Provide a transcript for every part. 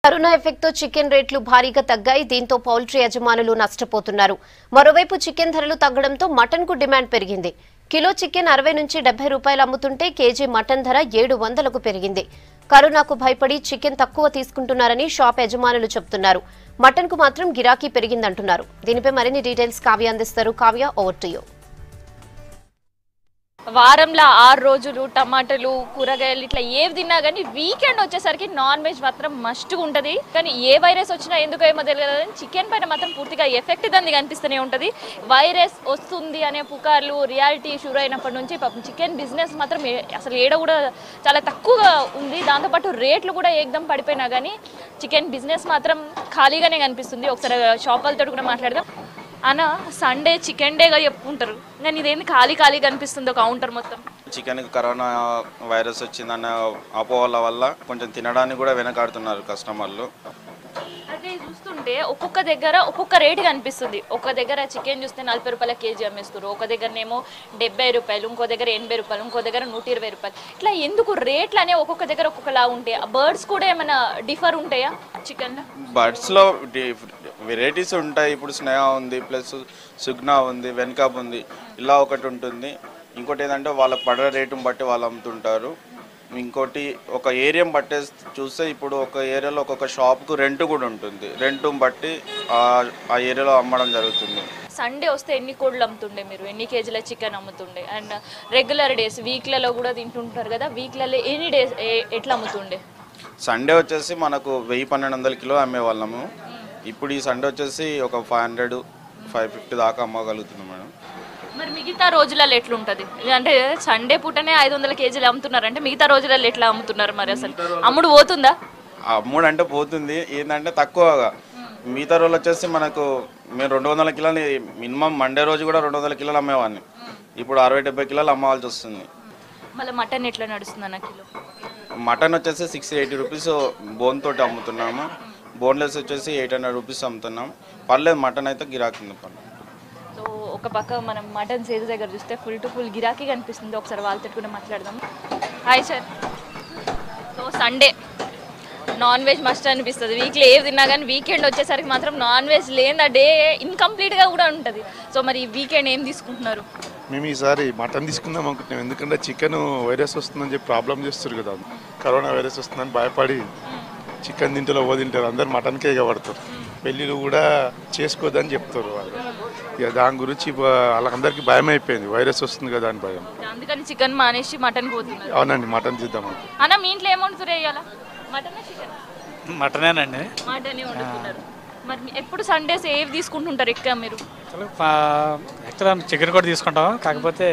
Corona effect తో chicken రేట్లు భారీగా తగ్గాయి దీంతో పౌల్ట్రీ యజమానులు నష్టపోతున్నారు మరోవైపు చికెన్ ధరలు తగ్గడంతో మటన్ కు డిమాండ్ పెరిగింది కిలో చికెన్ అరవై నుంచి డెబ్బై రూపాయలు అమ్ముతుంటే కేజీ మటన్ ధర ఏడు వందలకు పెరిగింది కరోనాకు భయపడి చికెన్ తక్కువ తీసుకుంటున్నారని షాప్ యజమానులు చెబుతున్నారు మటన్ కు మాత్రం గిరాకీ పెరిగిందంటున్నారు దీనిపై మరిన్ని డీటెయిల్స్ కావ్య అందిస్తారు కావ్య ఓవర్ టు యూ వారంలో ఆరు రోజులు టమాటాలు కూరగాయలు ఇట్లా ఏవి తిన్నా కానీ వీకెండ్ వచ్చేసరికి నాన్ వెజ్ మాత్రం మస్ట్గా ఉంటుంది కానీ ఏ వైరస్ వచ్చినా ఎందుకు ఏమో తెలియదు కానీ చికెన్ పైన మాత్రం పూర్తిగా ఎఫెక్ట్ దాన్ని కనిపిస్తూనే ఉంటుంది వైరస్ వస్తుంది అనే పుకార్లు రియాలిటీ షూర్ అయినప్పటి నుంచి పాపం చికెన్ బిజినెస్ మాత్రం ఏ- అసలు ఏడ కూడా చాలా తక్కువగా ఉంది దాంతోపాటు రేట్లు కూడా ఏకదం పడిపోయినా కానీ చికెన్ బిజినెస్ మాత్రం ఖాళీగానే కనిపిస్తుంది ఒకసారి షాప్ వాళ్ళతో కూడా మాట్లాడదాం అన్న సండే చికెన్ డేగా చెప్పుకుంటారు కానీ ఇదేంది ఖాళీ ఖాళీ కనిపిస్తుంది కౌంటర్ మొత్తం చికెన్ కరోనా వైరస్ వచ్చిందన్న అపోహల వల్ల కొంచెం తినడానికి కూడా వెనకాడుతున్నారు కస్టమర్లు అదే చూస్తుంటే ఒక్కొక్క దగ్గర ఒక్కొక్క రేటు కనిపిస్తుంది ఒక దగ్గర చికెన్ చూస్తే నలభై రూపాయల కేజీ అమ్మేస్తారు ఒక దగ్గరనేమో డెబ్బై రూపాయలు ఇంకో దగ్గర ఎనభై రూపాయలు ఇంకో దగ్గర నూట ఇరవై రూపాయలు ఇట్లా ఎందుకు రేట్లు అనేవి ఒక్కొక్క దగ్గర ఒక్కొక్కలా ఉంటాయి బర్డ్స్ కూడా ఏమైనా డిఫర్ ఉంటాయా చికెన్లో బర్డ్స్లో వెరైటీస్ ఉంటాయి ఇప్పుడు స్నేహ ఉంది ప్లస్ సుగ్నా ఉంది వెనకాప్ ఉంది ఇలా ఒకటి ఉంటుంది ఇంకోటి ఏంటంటే వాళ్ళకి పడే రేటుని బట్టి వాళ్ళు అమ్ముతుంటారు ఇంకోటి ఒక ఏరియా బట్టే చూస్తే ఇప్పుడు ఒక ఏరియాలో ఒక్కొక్క షాప్కు రెంట్ కూడా ఉంటుంది రెంట్ బట్టి ఆ- ఆ ఏరియాలో అమ్మడం జరుగుతుంది సండే వస్తే ఎన్ని కోళ్ళు అమ్ముతుండే మీరు ఎన్ని కేజీల చికెన్ అమ్ముతుండే అండ్ రెగ్యులర్ డేస్ వీక్లలో కూడా తింటుంటారు కదా వీక్లలో ఎన్ని డేస్ ఎట్లా అమ్ముతుండే సండే వచ్చేసి మనకు వెయ్యి పన్నెండు వందల కిలో అమ్మేవాళ్ళము ఇప్పుడు ఈ సండే వచ్చేసి ఒక ఫైవ్ హండ్రెడ్ ఫైవ్ ఫిఫ్టీ దాకా అమ్మగలుగుతున్నాం మేడం మరి మిగతా రోజులలో ఎట్లుంటది అంటే సండే పూటనే ఐదు వందల కేజీలు అమ్ముతున్నారు అంటే మిగతా రోజులలో ఎట్లా అమ్ముతున్నారు మరి అసలు అమ్ముడు పోతుందా ఆ అమ్ముడు అంటే పోతుంది ఏంటంటే తక్కువగా మిగతా రోజులు వచ్చేసి మనకు మేము రెండు వందల కిలోలు మినిమం మండే రోజు కూడా రెండు వందల కిలోలు అమ్మేవాడిని ఇప్పుడు అరవై డెబ్బై కిలోలు అమ్మవలసి వస్తుంది మళ్ళీ మటన్ ఎట్లా నడుస్తుంది అన్న కిలో మటన్ వచ్చేసి సిక్స్ ఎయిటీ రూపీస్ బోన్ తోటి అమ్ముతున్నాము బోన్లెస్ వచ్చేసి ఎయిట్ హండ్రెడ్ రూపీస్ అమ్ముతున్నాం పర్లేదు మటన్ అయితే గిరాకింది పర్లేదు సో ఒక పక్క మనం మటన్ సేల్స్ దగ్గర చూస్తే ఫుల్ టు ఫుల్ గిరాకీ కనిపిస్తుంది ఒకసారి వాళ్ళతో కూడా మాట్లాడదాం hi sir so Sunday non veg must అనిపిస్తుంది వీక్లీ ఏవి తిన్నా కానీ వీకెండ్ వచ్చేసరికి మాత్రం నాన్ వెజ్ లేని ఆ డే ఇన్కంప్లీట్గా కూడా ఉంటుంది సో మరి వీకెండ్ ఏం తీసుకుంటున్నారు మేము ఈసారి మటన్ తీసుకుందాం అనుకుంటున్నాం ఎందుకంటే చికెన్ వైరస్ వస్తుందని చెప్పి ప్రాబ్లం చేస్తారు కదా కరోనా వైరస్ వస్తుందని భయపడి చికెన్ తింటారో ఓ తింటారు అందరు మటన్కే ఇవ్వబడతారు పెళ్ళిళ్ళు కూడా చేసుకోవద్దని చెప్తారు వాళ్ళు ఇక దాని గురించి బ- వాళ్ళకందరికీ భయం అయిపోయింది వైరస్ వస్తుంది కదా అని భయం అందుకని చికెన్ మానేసి మటన్ పోతున్నారు అవునండి మటన్ చేద్దాం అనుకుంటున్నాం. అన్న మీ ఇంట్లో ఏమంటారు వేయాలా మటన్ చికెన్ మటనేనండి మటనే వండుతున్నారు మరి మీ- ఎప్పుడు సండేస్ ఏవి తీసుకుంటుంటారు ఎక్కువ మీరు యాక్చువల్గా చికెన్ కూడా తీసుకుంటాం కాకపోతే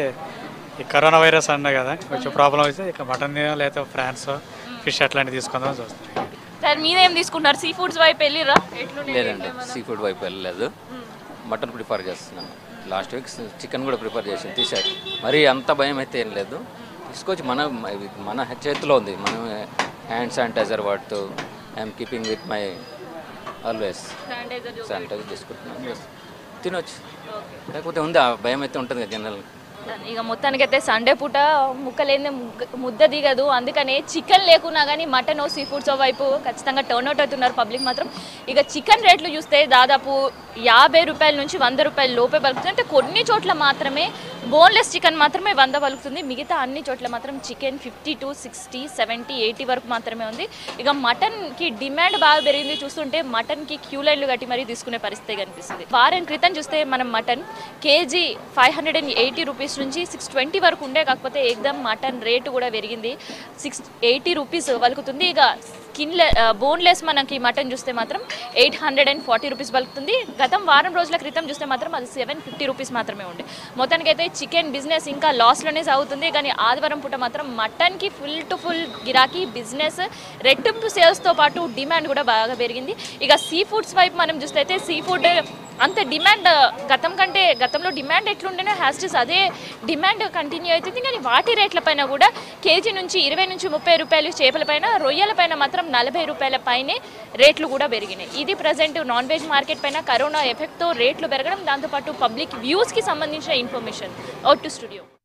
ఈ కరోనా వైరస్ అన్నా కదా కొంచెం ప్రాబ్లం అయితే ఇక మటన్ లేదా ఫ్రాన్స్ ఫిష్ అట్లాంటివి తీసుకుందాం చూస్తాం సార్ మీరేం తీసుకుంటారు సీ ఫుడ్స్ వైపు వెళ్ళిరా ఎట్లున్నాయి లేదండి సీ ఫుడ్ వైపు వెళ్ళలేదు మటన్ ప్రిఫర్ చేస్తున్నాను లాస్ట్ వీక్ చికెన్ కూడా ప్రిఫర్ చేసి తీసారు మరి అంత భయం అయితే ఏం లేదు తీసుకోవచ్చు మన ఇది మన చేతిలో ఉంది మనం హ్యాండ్ శానిటైజర్ వాడుతూ I'm keeping with my always sanitizer sanitizer తీసుకుంటున్నాను Yes. తినొచ్చు లేకపోతే ఉంది ఆ భయం అయితే ఉంటుంది కదా జనరల్ ఇక మొత్తానికైతే సండే పూట ముక్కలేని ముద్ద దిగదు అందుకనే చికెన్ లేకున్నా కానీ మటన్ సీ ఫుడ్స్ వైపు ఖచ్చితంగా టర్న్ అవుట్ అవుతున్నారు పబ్లిక్ మాత్రం ఇక చికెన్ రేట్లు చూస్తే దాదాపు యాభై రూపాయల నుంచి వంద రూపాయల లోపే పలుకుతుంది అంటే కొన్ని చోట్ల మాత్రమే బోన్లెస్ చికెన్ మాత్రైతే వంద పలుకుతుంది మిగతా అన్ని చోట్ల మాత్రం chicken fifty to sixty seventy eighty వరకు మాత్రమే ఉంది ఇక మటన్కి డిమాండ్ బాగా పెరిగింది చూస్తుంటే మటన్కి క్యూ లైన్లు కట్టి మరీ తీసుకునే పరిస్థితి కనిపిస్తుంది వారం క్రితం చూస్తే మనం mutton kg five hundred and eighty rupees నుంచి సిక్స్ ట్వంటీ వరకు ఉండే కాకపోతే ఏకదమ్ మటన్ రేటు కూడా పెరిగింది సిక్స్ ఎయిటీ రూపీస్ వలుకుతుంది ఇక స్కిన్ బోన్లెస్ మనకి మటన్ చూస్తే మాత్రం eight hundred and forty rupees పలుకుతుంది గతం వారం రోజుల క్రితం చూస్తే మాత్రం అది సెవెన్ ఫిఫ్టీ రూపీస్ మాత్రమే ఉండే మొత్తానికైతే చికెన్ బిజినెస్ ఇంకా లాస్లోనే సాగుతుంది కానీ ఆదివారం పూట మాత్రం మటన్కి ఫుల్ టు ఫుల్ గిరాకీ బిజినెస్ రెట్టింపు సేల్స్తో పాటు డిమాండ్ కూడా బాగా పెరిగింది ఇక సీ ఫుడ్స్ వైపు మనం చూస్తే అయితే సీ ఫుడ్ అంత డిమాండ్ గతం కంటే గతంలో డిమాండ్ ఎట్లుండేనో హ్యాస్టిస్ అదే డిమాండ్ కంటిన్యూ అవుతుంది కానీ వాటి రేట్ల పైన కూడా కేజీ నుంచి ఇరవై నుంచి ముప్పై రూపాయలు చేపల పైన రొయ్యల పైన మాత్రం నలభై రూపాయల పైనే రేట్లు కూడా పెరిగినాయి ఇది ప్రజెంట్ నాన్ వెజ్ మార్కెట్ పైన కరోనా ఎఫెక్ట్తో రేట్లు పెరగడం దాంతోపాటు పబ్లిక్ వ్యూస్కి సంబంధించిన ఇన్ఫర్మేషన్ అవుట్ టు స్టూడియో